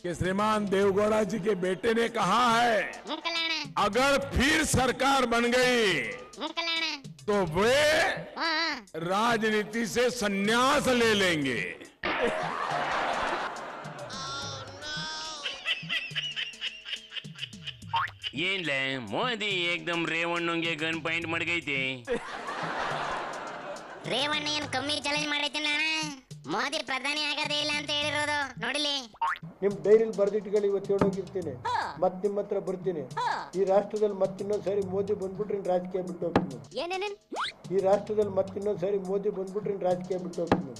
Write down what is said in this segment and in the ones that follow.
कि श्रीमान देवगौड़ा जी के बेटे ने कहा है ಹ್ಞೂ ಕಲ್ಯಾಣ अगर फिर सरकार बन गई ಹ್ಞೂ ಕಲ್ಯಾಣ तो वे ಹ್ಞೂ राजनीति से संन्यास ले लेंगे ಏನ್ಲ ಮೋದಿ ಏಕ್ದಮ್ ರೇವಣ್ಣಂಗೆ ಗನ್ ಪಾಯಿಂಟ್ ಮಡ್ಗೈತೆ ರೇವಣ್ಣ ಏನ್ ಕಮ್ಮಿ ಚಾಲೆಂಜ್ ಮಾಡೈತಿ ಅಣ್ಣ ಮೋದಿ ಪ್ರಧಾನಿ ಆಗದೇ ಇಲ್ಲ ಅಂತ ಹೇಳಿರೋದು ನೋಡಿಲಿ ನಿಮ್ ಡೈರಿಲಿ ಬರ್ದಿಟ್ಕೊಳ್ಳಿ ಇವತ್ತು ಹೇಳೋಗಿರ್ತೀನಿ ಮತ್ ನಿಮ್ಮ ಹತ್ರ ಬರ್ತೀನಿ ಈ ರಾಷ್ಟ್ರದಲ್ಲಿ ಮತ್ತಿನ್ನೊಂದ್ ಸಾರಿ ಮೋದಿ ಬಂದ್ಬಿಟ್ರೆ ಇನ್ ರಾಜಕೀಯ ಬಿಟ್ಟು ಹೋಗ್ತೀನಿ ಏನೇನೇನ್ ಈ ರಾಷ್ಟ್ರದಲ್ಲಿ ಮತ್ತಿನ್ನೊಂದ್ ಸಾರಿ ಮೋದಿ ಬಂದ್ಬಿಟ್ರೆ ಇನ್ ರಾಜಕೀಯ ಬಿಟ್ಟು ಹೋಗ್ತೀನಿ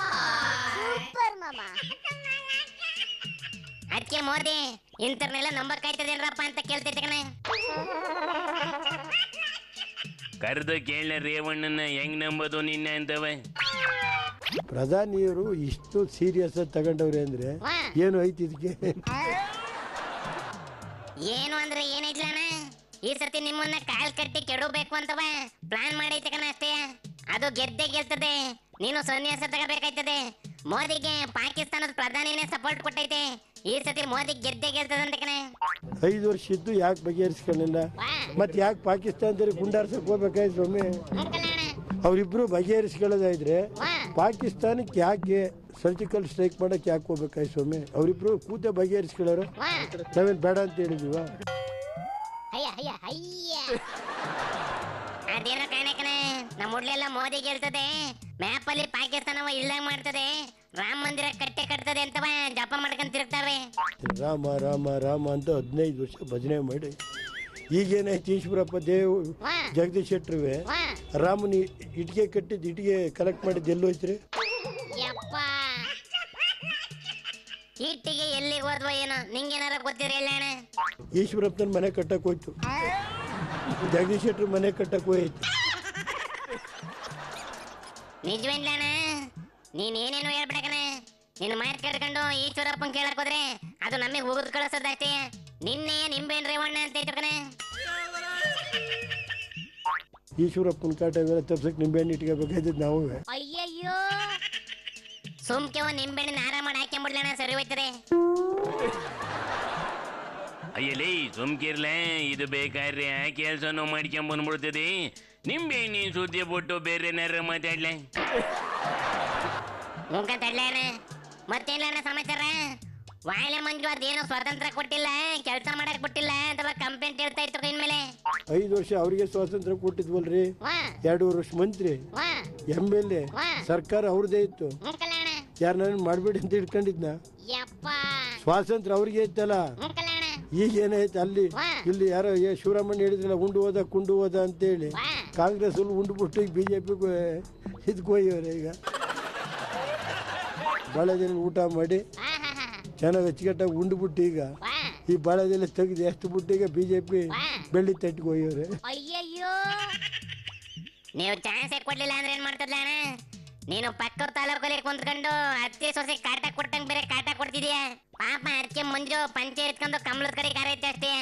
ಅದಕ್ಕೆ ಮೋದಿ ಇಂಥರ್ನೆಲ್ಲ ನಂಬಕ್ಕಾಯ್ತದೇನ್ರಪ್ಪ ಅಂತ ಕೇಳ್ತೈತೆ ಕಣ ಕರೆದು ಕೇಳ ರೇವಣ್ಣನ ಹೆಂಗ್ ನಂಬೋದು ನಿನ್ನ ಅಂತವ ಪ್ರಧಾನಿಯವರು ಇಷ್ಟು ಸೀರಿಯಸ್ ಆಗಿ ತಗೊಂಡವ್ರೆ ಅಂದ್ರೆ ವಾ. ಏನು ಐತಿ ಇದಕ್ಕೆ ಏನು ಅಂದ್ರೆ ಏನೈತ್ಲ ಅಣ್ಣ ಈ ಸತಿ ನಿಮ್ಮನ್ನ ಕಾಲ್ ಕಟ್ಟಿ ಕೆಡಬೇಕು ಅಂತವ ಪ್ಲಾನ್ ಮಾಡೈತೆ ಕಣ ಅಷ್ಟೇ ಅದು ಗೆದ್ದೆ ಗೆಲ್ತದೆ ನೀನು ಸನ್ಯಾಸ ತಗೋಬೇಕಾಯ್ತದೆ ಮೋದಿಗೆ ಪಾಕಿಸ್ತಾನದ ಪ್ರಧಾನಿನೇ ಸಪೋರ್ಟ್ ಕೊಟ್ಟೈತೆ ಈ ಸತಿ ಮೋದಿ ಗೆದ್ದೆ ಗೆಲ್ತದಂತೆ ಕಣ ಐದು ವರ್ಷ ಇದ್ದು ಯಾಕೆ ಬಗೆಹರಿಸ್ಕೊಳ್ಳಿಲ್ಲ ವಾ ಮತ್ತೆ ಯಾಕೆ ಪಾಕಿಸ್ತಾನದಲ್ಲಿ ಗುಂಡಾರ್ಸಕ್ ಹೋಗ್ಬೇಕಾಯ್ತು ಸ್ವಾಮಿ ಹ್ಞೂ ಕಲ್ಯಾಣ ಅವರಿಬ್ರು ಬಗೆಹರಿಸ್ಕೊಳ್ಳೋದಾದ್ರೆ ವಾ ಪಾಕಿಸ್ತಾನಕ್ಕೆ ಯಾಕೆ ಸರ್ಜಿಕಲ್ ಸ್ಟ್ರೈಕ್ ಮಾಡಕ್ ಯಾಕೆ ಹೋಗ್ಬೇಕಾಯ್ತು ಸ್ವಾಮಿ ಅವರಿಬ್ರು ಕೂತೆ ಬಗೆಹರಿಸ್ಕೊಳ್ಳೋರು ವಾ ನಾವೇನ್ ಬೇಡ ಅಂತ ಹೇಳಿದ್ವ ಅಯ್ಯ ಅಯ್ಯ ಅಯ್ಯ ಅದೇನೋ ಕಾಣಕನ ನಮ್ಮ ಹುಡ್ಲೆಲ್ಲ ಮೋದಿ ಗೆಲ್ತದೆ ಮ್ಯಾಪ್ ಅಲ್ಲಿ ಪಾಕಿಸ್ತಾನವ ಇಳ್ದಂಗ್ ಮಾಡ್ತದೆ ರಾಮ ಮಂದಿರ ಕಟ್ಟೆ ಕಟ್ತದೆ ಅಂತವ ಜಪ ಮಾಡ್ಕೊಂಡ್ ತಿರುಗ್ತಾವೆ ರಾಮ ರಾಮ ರಾಮ ಅಂತ ಹದಿನೈದು ವರ್ಷ ಭಜನೆ ಮಾಡಿ ಈಗೇನಾಯ್ತು ಈಶ್ವರಪ್ಪ ದೇವ್ ವಾ ಜಗದೀಶ್ ಶೆಟ್ರುವೆ ವಾ ರಾಮನಿ ಇಟ್ಟಿಗೆ ಕಟ್ಟಿದ್ದು ಇಟ್ಟಿಗೆ ಕಲೆಕ್ಟ್ ಮಾಡಿದ್ದು ಎಲ್ಲೋಯ್ತ್ರಿ ಯಪ್ಪ ಇಟ್ಟಿಗೆ ಎಲ್ಲಿಗೆ ಹೋದ್ವ ಏನೋ ನಿಂಗೇನಾರ ಗೊತ್ತಿರ ಇಲ್ಲ ಅಣ್ಣ ಈಶ್ವರಪ್ಪನ ಮನೆ ಕಟ್ಟಕ್ ಹೋಯ್ತು ಜಗದೀಶ್ ಶೆಟ್ರು ಮನೆ ಕಟ್ಟಕ್ ಹೋಯ್ತು ನಿಜವೇನ್ಲ ಅಣ್ಣ ನೀನ್ ಏನೇನು ಹೇಳ್ಬಿಡಕಣ ನಿನ್ನ ಮಾತು ಕೇಳ್ಕೊಂಡು ಈಶ್ವರಪ್ಪನ್ ಕೇಳಕ್ ಹೋದ್ರೆ ಅದು ನಮಗೆ ಉಗಿದ್ ಕಳಿಸೋದಷ್ಟೇ ನಿನ್ನೆ ನಿಂಬೆನ್ ರೇವಣ್ಣ ಅಂತ ಐತೆ ಕಣ ಈಶ್ವರಪ್ಪನ ಕಾಟ ಇವೆಲ್ಲ ತಪ್ಸಕ್ ನಿಂಬೆಹಣ್ಣು ಇಟ್ಕೋಬೇಕಾಯ್ತದ ನಾವು ಅಯ್ಯಯ್ಯೋ ಸುಮ್ಕೆ ಒಂದ್ ನಿಂಬೆಹಣ್ಣಿನ ಹಾರ ಮಾಡಿ ಹಾಕ್ಕೊಂಬಿಡ್ಲಣ್ಣ ಸರಿ ಹೋಯ್ತದೆ ಅಯ್ಯಲೇ ಸುಮ್ಕಿರ್ಲ ಇದು ಬೇಕಾದ್ರೆ ಆ ಕೆಲಸನೂ ಮಾಡ್ಕೊಂಡ್ ಬಂದ್ಬಿಡ್ತದೆ ನಿಂಬೆ ನೀ ಸುದ್ದಿ ಬಿಟ್ಟು ಬೇರೆ ಏನಾರ ಮಾತಾಡ್ಲ ಮುಖ ತಡ್ಲಣ್ಣ ಮತ್ತೇನಣ್ಣ ಸಮಾಚಾರ ವಾಯ್ಲೆ ಮಂಜು ಅದೇನೋ ಸ್ವಾತಂತ್ರ್ಯ ಕೊಟ್ಟಿಲ್ಲ ಕೆಲಸ ಮಾಡಕ್ ಬಿಟ್ಟಿಲ್ಲ ಅಥವಾ ಕಂಪ್ಲೇಂಟ್ ಹೇಳ್ತಾ ಇತ್ತು ಇನ್ಮೇಲೆ ಐದು ವರ್ಷ ಅವರಿಗೆ ಸ್ವಾತಂತ್ರ್ಯ ಕೊಟ್ಟಿದ್ವಲ್ರಿ ವಾ ಎರಡೂವರೆ ವರ್ಷ ಮಂತ್ರಿ ವಾ ಎಮ್ ಎಲ್ ಎ ವಾ ಸರ್ಕಾರ ಅವ್ರದೇ ಇತ್ತು ಮುಕ್ಕಲಣ್ಣ ಯಾರನ್ನ ಮಾಡ್ಬೇಡಿ ಅಂತ ಇಟ್ಕೊಂಡಿದ್ನ ಯಪ್ಪ ಸ್ವಾತಂತ್ರ್ಯ ಅವ್ರಿಗೆ ಇತ್ತಲ್ಲ ಮುಕ್ಕಲಣ್ಣ ಈಗ ಏನಾಯ್ತು ಅಲ್ಲಿ ವಾ. ಇಲ್ಲಿ ಯಾರೋ ಏ ಶಿವರಾಮಣ್ಣ ಹೇಳಿದ್ರಲ್ಲ ಉಂಡು ಹೋದ ಕುಂಡು ಹೋದ ಅಂತೇಳಿ ವಾ ಕಾಂಗ್ರೆಸ್ ಅಲ್ಲಿ ಉಂಡು ಬಿಟ್ಟು ಈಗ ಬಿಜೆಪಿಗೆ ಇದಕ್ಕೋಯ್ಯವ್ರೆ ಈಗ ಭಾಳ ದಿನ ಊಟ ಮಾಡಿ ವಾ ಹಾ ಹಾ ಚೆನ್ನಾಗಿ ಅಚ್ಚುಕಟ್ಟಾಗಿ ಉಂಡು ಬಿಟ್ಟು ಈಗ ವಾ ಈ ಬಾಳೆದೆಲ್ಲ ತೆಗೆದು ಎಷ್ಟು ಬಿಟ್ಟು ಈಗ ಬಿಜೆಪಿ ವಾ ಬೆಳ್ಳಿ ತಟ್ಟಿಗೆ ಹೋಯ್ಯವ್ರೆ ಅಯ್ಯಯ್ಯೋ ನೀವು ಚಾನ್ಸ್ ಕೊಡ್ಲಿಲ್ಲ ಅಂದ್ರೆ ಏನ್ ಮಾಡ್ತದ್ಲ ಅಣ್ಣ ನೀನು ಪಕ್ಕದ ತಾಲೂಕಲ್ಲಿ ಕುಂತ್ಕೊಂಡು ಅತ್ತೆ ಸೊಸೆ ಕಾಟ ಕೊಟ್ಟಂಗ್ ಬೇರೆ ಕಾಟ ಕೊಡ್ತಿದ್ಯಾ ಪಾಪ ಅದಕ್ಕೆ ಮುಂಜು ಪಂಚೆ ಎತ್ಕೊಂಡು ಕಮಲದ ಕಡೆ ಕಾರೈತೆ ಅಷ್ಟೇ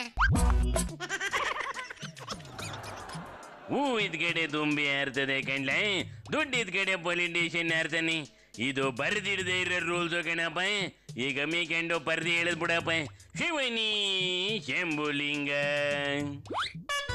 ಹೂ ಇದ್ ಕಡೆ ತುಂಬಿ ಹಾರ್ತದೆ ಕಂಡ್ಲ ದುಡ್ಡು ಇದ್ ಕಡೆ ಪೊಲಿಟಿಷಿಯನ್ ಹಾರ್ತಾನೆ ಇದು ಬರ್ದಿಡದೆ ಇರೋ ರೂಲ್ಸ್ ಕಣಪ್ಪ ಈಗ ಮೀಕೊಂಡು ಪರ್ದಿ ಹೇಳಿದ್ ಬಿಡಪ್ಪ ಶಿವನಿ ಶಂಭುಲಿಂಗ